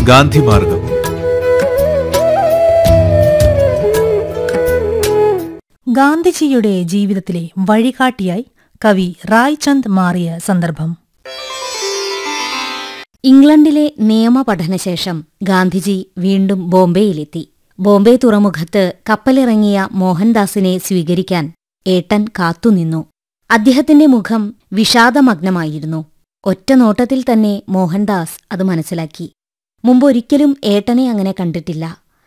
ഗാന്ധിമാർഗം ഗാന്ധിജിയുടെ ജീവിതത്തിലെ വഴികാട്ടിയായി കവി റായ്ചന്ദ് മാറിയ സന്ദർഭം ഇംഗ്ലണ്ടിലെ നിയമപഠനശേഷം ഗാന്ധിജി വീണ്ടും ബോംബെയിലെത്തി ബോംബെ തുറമുഖത്ത് കപ്പലിറങ്ങിയ മോഹൻദാസിനെ സ്വീകരിക്കാൻ ഏട്ടൻ കാത്തുനിന്നു അദ്ദേഹത്തിന്റെ മുഖം വിഷാദമഗ്നമായിരുന്നു ഒറ്റ നോട്ടത്തിൽ തന്നെ മോഹൻദാസ് അത് മനസ്സിലാക്കി മുമ്പൊരിക്കലും ഏട്ടനെ അങ്ങനെ കണ്ടിട്ടില്ല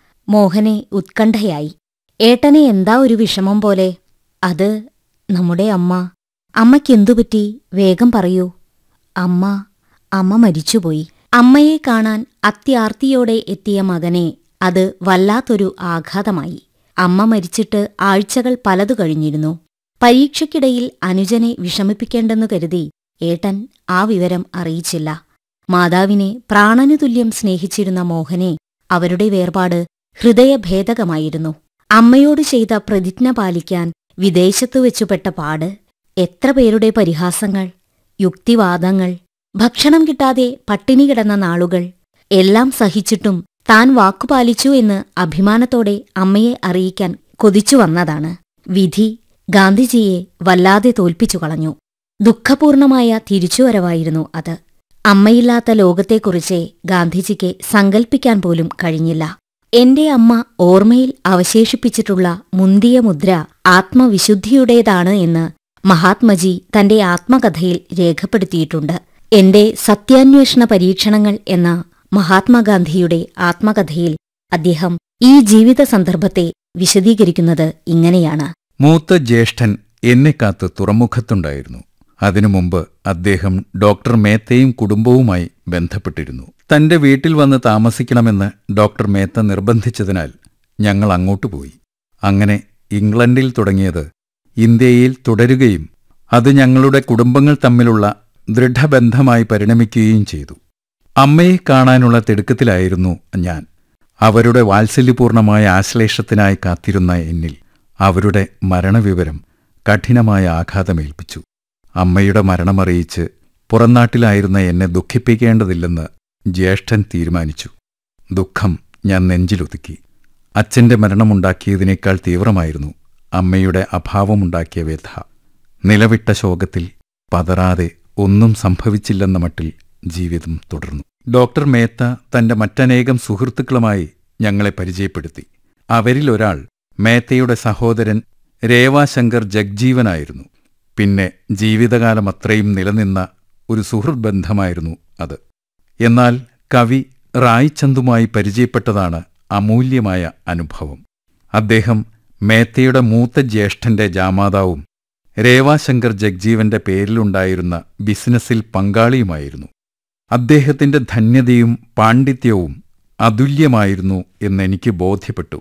മോഹനെ ഉത്കണ്ഠയായി ഏട്ടനെ എന്താ ഒരു വിഷമം പോലെ അത് നമ്മുടെ അമ്മ അമ്മയ്ക്കെന്തുപറ്റി വേഗം പറയൂ അമ്മ അമ്മ മരിച്ചുപോയി അമ്മയെ കാണാൻ അത്യാർത്തിയോടെ എത്തിയ മകനെ അത് വല്ലാത്തൊരു ആഘാതമായി അമ്മ മരിച്ചിട്ട് ആഴ്ചകൾ പലതു കഴിഞ്ഞിരുന്നു പരീക്ഷയ്ക്കിടയിൽ അനുജനെ വിഷമിപ്പിക്കേണ്ടെന്നു കരുതി ഏട്ടൻ ആ വിവരം അറിയിച്ചില്ല മാതാവിനെ പ്രാണനു തുല്യം സ്നേഹിച്ചിരുന്ന മോഹനെ അവരുടെ വേർപാട് ഹൃദയഭേദകമായിരുന്നു അമ്മയോട് ചെയ്ത പ്രതിജ്ഞ പാലിക്കാൻ വിദേശത്തു വെച്ചുപെട്ട പാട് എത്ര പേരുടെ പരിഹാസങ്ങൾ യുക്തിവാദങ്ങൾ ഭക്ഷണം കിട്ടാതെ പട്ടിണി കിടന്ന നാളുകൾ എല്ലാം സഹിച്ചിട്ടും താൻ വാക്കുപാലിച്ചു എന്ന് അഭിമാനത്തോടെ അമ്മയെ അറിയിക്കാൻ കൊതിച്ചു വന്നതാണ് വിധി ഗാന്ധിജിയെ വല്ലാതെ തോൽപ്പിച്ചു കളഞ്ഞു ദുഃഖപൂർണമായ തിരിച്ചുവരവായിരുന്നു അത് അമ്മയില്ലാത്ത ലോകത്തെക്കുറിച്ച് ഗാന്ധിജിക്ക് സങ്കൽപ്പിക്കാൻ പോലും കഴിഞ്ഞില്ല എന്റെ അമ്മ ഓർമ്മയിൽ അവശേഷിപ്പിച്ചിട്ടുള്ള മുന്തിയ മുദ്ര ആത്മവിശുദ്ധിയുടേതാണ് എന്ന് മഹാത്മജി തന്റെ ആത്മകഥയിൽ രേഖപ്പെടുത്തിയിട്ടുണ്ട് എന്റെ സത്യാന്വേഷണ പരീക്ഷണങ്ങൾ എന്ന മഹാത്മാഗാന്ധിയുടെ ആത്മകഥയിൽ അദ്ദേഹം ഈ ജീവിത സന്ദർഭത്തെ വിശദീകരിക്കുന്നത് ഇങ്ങനെയാണ് മൂത്ത ജ്യേഷ്ഠൻ എന്നെ കാത്ത് തുറമുഖത്തുണ്ടായിരുന്നു അതിനു മുമ്പ് അദ്ദേഹം ഡോക്ടർ മേത്തയും കുടുംബവുമായി ബന്ധപ്പെട്ടിരുന്നു തന്റെ വീട്ടിൽ വന്ന് താമസിക്കണമെന്ന് ഡോക്ടർ മേത്ത നിർബന്ധിച്ചതിനാൽ ഞങ്ങൾ അങ്ങോട്ട് പോയി അങ്ങനെ ഇംഗ്ലണ്ടിൽ തുടങ്ങിയത് ഇന്ത്യയിൽ തുടരുകയും അത് ഞങ്ങളുടെ കുടുംബങ്ങൾ തമ്മിലുള്ള ദൃഢബന്ധമായി പരിണമിക്കുകയും ചെയ്തു അമ്മയെ കാണാനുള്ള തിടുക്കത്തിലായിരുന്നു ഞാൻ അവരുടെ വാത്സല്യപൂർണമായ ആശ്ലേഷത്തിനായി കാത്തിരുന്ന എന്നിൽ അവരുടെ മരണവിവരം കഠിനമായ ആഘാതമേൽപ്പിച്ചു അമ്മയുടെ മരണമറിയിച്ച് പുറംനാട്ടിലായിരുന്ന എന്നെ ദുഃഖിപ്പിക്കേണ്ടതില്ലെന്ന് ജ്യേഷ്ഠൻ തീരുമാനിച്ചു ദുഃഖം ഞാൻ നെഞ്ചിലൊതുക്കി അച്ഛന്റെ മരണമുണ്ടാക്കിയതിനേക്കാൾ തീവ്രമായിരുന്നു അമ്മയുടെ അഭാവമുണ്ടാക്കിയ വ്യഥ നിലവിട്ട ശോകത്തിൽ പതറാതെ ഒന്നും സംഭവിച്ചില്ലെന്ന മട്ടിൽ ജീവിതം തുടർന്നു ഡോക്ടർ മേത്ത തന്റെ മറ്റനേകം സുഹൃത്തുക്കളുമായി ഞങ്ങളെ പരിചയപ്പെടുത്തി അവരിലൊരാൾ മേത്തയുടെ സഹോദരൻ രേവാശങ്കർ ജഗ്ജീവനായിരുന്നു പിന്നെ ജീവിതകാലം അത്രയും നിലനിന്ന ഒരു സുഹൃത് ബന്ധമായിരുന്നു അത് എന്നാൽ കവി റായ്ചന്ദുമായി പരിചയപ്പെട്ടതാണ് അമൂല്യമായ അനുഭവം അദ്ദേഹം മേത്തയുടെ മൂത്ത ജ്യേഷ്ഠന്റെ ജാമാതാവും രേവാശങ്കർ ജഗ്ജീവന്റെ പേരിലുണ്ടായിരുന്ന ബിസിനസ്സിൽ പങ്കാളിയുമായിരുന്നു അദ്ദേഹത്തിന്റെ ധന്യതയും പാണ്ഡിത്യവും അതുല്യമായിരുന്നു എന്നെനിക്ക് ബോധ്യപ്പെട്ടു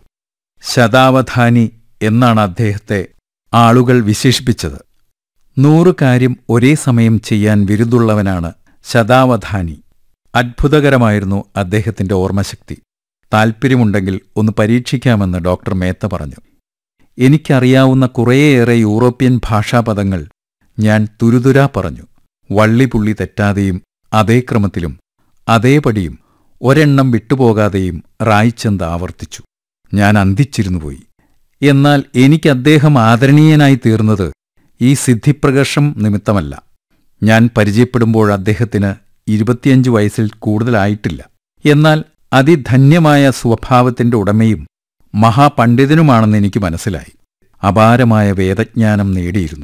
ശതാവധാനി എന്നാണ് അദ്ദേഹത്തെ ആളുകൾ വിശേഷിപ്പിച്ചത് നൂറ് കാര്യം ഒരേ സമയം ചെയ്യാൻ വിരുദുള്ളവനാണ് ശതാവധാനി അത്ഭുതകരമായിരുന്നു അദ്ദേഹത്തിന്റെ ഓർമ്മശക്തി താൽപ്പര്യമുണ്ടെങ്കിൽ ഒന്ന് പരീക്ഷിക്കാമെന്ന് ഡോക്ടർ മേത്ത പറഞ്ഞു എനിക്കറിയാവുന്ന കുറേയേറെ യൂറോപ്യൻ ഭാഷാപദങ്ങൾ ഞാൻ തുരുതുരാ പറഞ്ഞു വള്ളിപുള്ളി തെറ്റാതെയും അതേ ക്രമത്തിലും അതേപടിയും ഒരെണ്ണം വിട്ടുപോകാതെയും റായ്ചന്ദ് ആവർത്തിച്ചു ഞാൻ അന്തിച്ചിരുന്നുപോയി എന്നാൽ എനിക്ക് അദ്ദേഹം ആദരണീയനായി തീർന്നത് ഈ സിദ്ധിപ്രകർഷം നിമിത്തമല്ല ഞാൻ പരിചയപ്പെടുമ്പോൾ അദ്ദേഹത്തിന് ഇരുപത്തിയഞ്ച് വയസ്സിൽ കൂടുതലായിട്ടില്ല എന്നാൽ അതിധന്യമായ സ്വഭാവത്തിന്റെ ഉടമയും മഹാപണ്ഡിതനുമാണെന്ന് എനിക്ക് മനസ്സിലായി അപാരമായ വേദജ്ഞാനം നേടിയിരുന്നു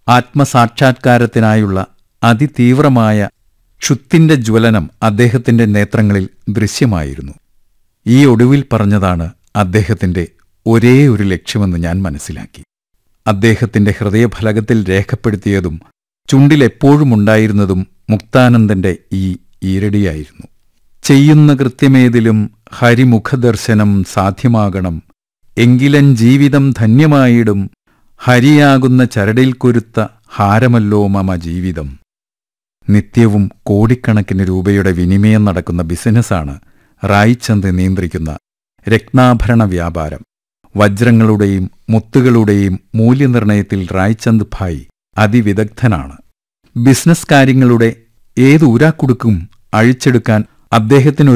ആത്മസാക്ഷാത്കാരത്തിനായുള്ള അതിതീവ്രമായ ക്ഷുത്തിന്റെ ജ്വലനം അദ്ദേഹത്തിന്റെ നേത്രങ്ങളിൽ ദൃശ്യമായിരുന്നു ഈ ഒടുവിൽ പറഞ്ഞതാണ് അദ്ദേഹത്തിന്റെ ഒരേ ഒരു ലക്ഷ്യമെന്ന് ഞാൻ മനസ്സിലാക്കി അദ്ദേഹത്തിന്റെ ഹൃദയഫലകത്തിൽ രേഖപ്പെടുത്തിയതും ചുണ്ടിലെപ്പോഴും ഉണ്ടായിരുന്നതും മുക്താനന്ദന്റെ ഈ ഈരടിയായിരുന്നു ചെയ്യുന്ന കൃത്യമേതിലും ഹരിമുഖദർശനം സാധ്യമാകണം എങ്കിലൻ ജീവിതം ധന്യമായിടും ഹരിയാകുന്ന ചരടിൽ കൊരുത്ത ഹാരമല്ലോ മമ ജീവിതം നിത്യവും കോടിക്കണക്കിന് രൂപയുടെ വിനിമയം നടക്കുന്ന ബിസിനസ്സാണ് റായ്ചന്ദ് നിയന്ത്രിക്കുന്ന രത്നാഭരണ വ്യാപാരം വജ്രങ്ങളുടെയും മുത്തുകളുടെയും മൂല്യനിർണയത്തിൽ റായ്ചന്ദ് ഭായ് അതിവിദഗ്ധനാണ് ബിസിനസ് കാര്യങ്ങളുടെ ഏത് ഉരാക്കുടുക്കും അഴിച്ചെടുക്കാൻ അദ്ദേഹത്തിന്